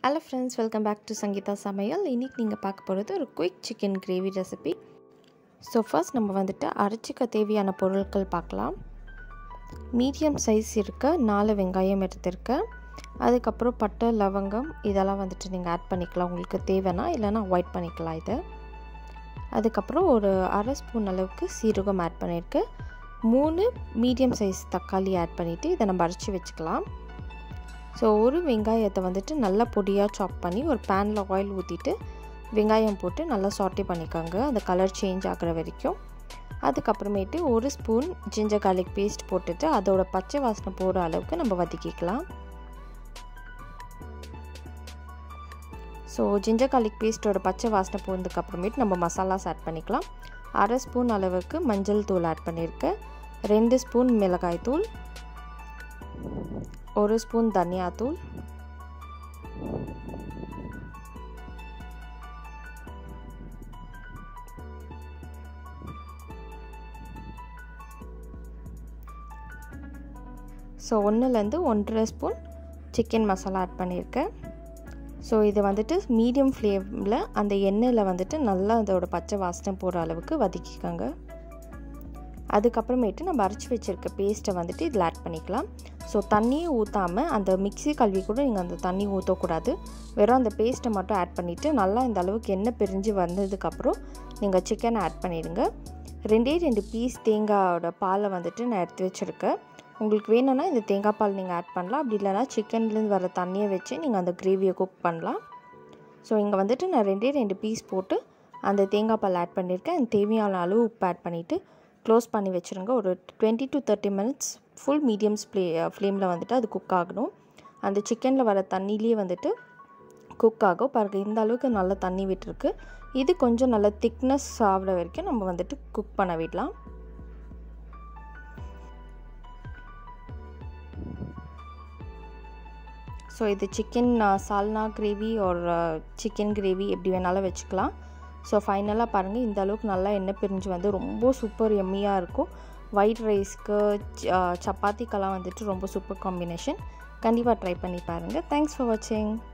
hello friends welcome back to Sangeetha சமையல் இன்றைக்கி நீங்கள் பார்க்க போகிறது ஒரு quick chicken gravy recipe so first நம்ம வந்துட்டு அரைச்சிக்க தேவையான பொருட்கள் பார்க்கலாம் மீடியம் சைஸ் இருக்க நாலு வெங்காயம் எடுத்திருக்கேன் அதுக்கப்புறம் பட்டை லவங்கம் இதெல்லாம் வந்துட்டு நீங்கள் ஆட் பண்ணிக்கலாம் உங்களுக்கு தேவைன்னா இல்லைன்னா அவாய்ட் பண்ணிக்கலாம் இதை அதுக்கப்புறம் ஒரு அரை ஸ்பூன் அளவுக்கு சீரகம் ஆட் பண்ணியிருக்கேன் மூணு மீடியம் சைஸ் தக்காளி ஆட் பண்ணிவிட்டு இதை நம்ம அரைச்சி வச்சுக்கலாம் ஸோ ஒரு வெங்காயத்தை வந்துட்டு நல்லா பொடியாக சாப் பண்ணி ஒரு பேனில் ஆயில் ஊற்றிட்டு வெங்காயம் போட்டு நல்லா சாட்டே பண்ணிக்கோங்க அந்த கலர் சேஞ்ச் ஆகிற வரைக்கும் அதுக்கப்புறமேட்டு ஒரு ஸ்பூன் ஜிஞ்சர் கார்லிக் பேஸ்ட் போட்டுட்டு அதோட பச்சை வாசனை போகிற அளவுக்கு நம்ம வதக்கிக்கலாம் ஸோ ஜிஞ்சர் கார்லிக் பேஸ்ட்டோட பச்சை வாசனை போனதுக்கு அப்புறமேட்டு நம்ம மசாலாஸ் ஆட் பண்ணிக்கலாம் அரை ஸ்பூன் அளவுக்கு மஞ்சள் தூள் ஆட் பண்ணியிருக்கேன் ரெண்டு ஸ்பூன் மிளகாய் தூள் ஒரு ஸ்பூன் தனியாத்தூள் ஸோ ஒன்றுலேருந்து ஒன்றரை ஸ்பூன் சிக்கன் மசாலா ஆட் பண்ணியிருக்கேன் ஸோ இது வந்துட்டு மீடியம் ஃப்ளேமில் அந்த எண்ணெயில் வந்துட்டு நல்லா அதோட பச்சை வாசனை போகிற அளவுக்கு வதக்கிக்கோங்க அதுக்கப்புறமேட்டு நம்ம அரைச்சி வச்சுருக்க பேஸ்ட்டை வந்துட்டு இதில் ஆட் பண்ணிக்கலாம் ஸோ தண்ணியை ஊற்றாமல் அந்த மிக்சி கல்வி கூட நீங்கள் அந்த தண்ணி ஊற்றக்கூடாது வெறும் அந்த பேஸ்ட்டை மட்டும் ஆட் பண்ணிவிட்டு நல்லா இந்த அளவுக்கு எண்ணெய் பிரிஞ்சு வந்ததுக்கப்புறம் நீங்கள் சிக்கனை ஆட் பண்ணிவிடுங்க ரெண்டே ரெண்டு பீஸ் தேங்காயோட பாலை வந்துட்டு நான் எடுத்து வச்சுருக்கேன் உங்களுக்கு வேணும்னா இந்த தேங்காய் பால் நீங்கள் ஆட் பண்ணலாம் அப்படி இல்லைனா சிக்கன்லேருந்து வர தண்ணியை வச்சு நீங்கள் அந்த கிரேவியை குக் பண்ணலாம் ஸோ இங்கே வந்துட்டு நான் ரெண்டே ரெண்டு பீஸ் போட்டு அந்த தேங்காய் பால் ஆட் பண்ணியிருக்கேன் தேவையான அளவு உப்பு ஆட் பண்ணிவிட்டு க்ளோஸ் பண்ணி வச்சுருங்க ஒரு twenty to thirty minutes full medium flame ஃப்ளேமில் வந்துட்டு அது குக் ஆகணும் அந்த சிக்கனில் வர தண்ணியிலே வந்துட்டு குக் ஆகும் பாருங்க இந்த அளவுக்கு நல்ல தண்ணி விட்டுருக்கு இது கொஞ்சம் நல்ல திக்னஸ் ஆகிற வரைக்கும் நம்ம வந்துட்டு குக் பண்ண விடலாம் ஸோ இது சிக்கன் சால்னா கிரேவி ஒரு சிக்கன் கிரேவி எப்படி வேணாலும் வச்சுக்கலாம் ஸோ ஃபைனலாக பாருங்கள் இந்த அளவுக்கு நல்லா எண்ணெய் பிரிஞ்சு வந்து ரொம்ப சூப்பர் எம்மியாக இருக்கும் ஒயிட் ரைஸ்க்கு சப்பாத்திக்கெல்லாம் வந்துட்டு ரொம்ப சூப்பர் காம்பினேஷன் கண்டிப்பாக ட்ரை பண்ணி பாருங்கள் தேங்க்ஸ் ஃபார் வாட்சிங்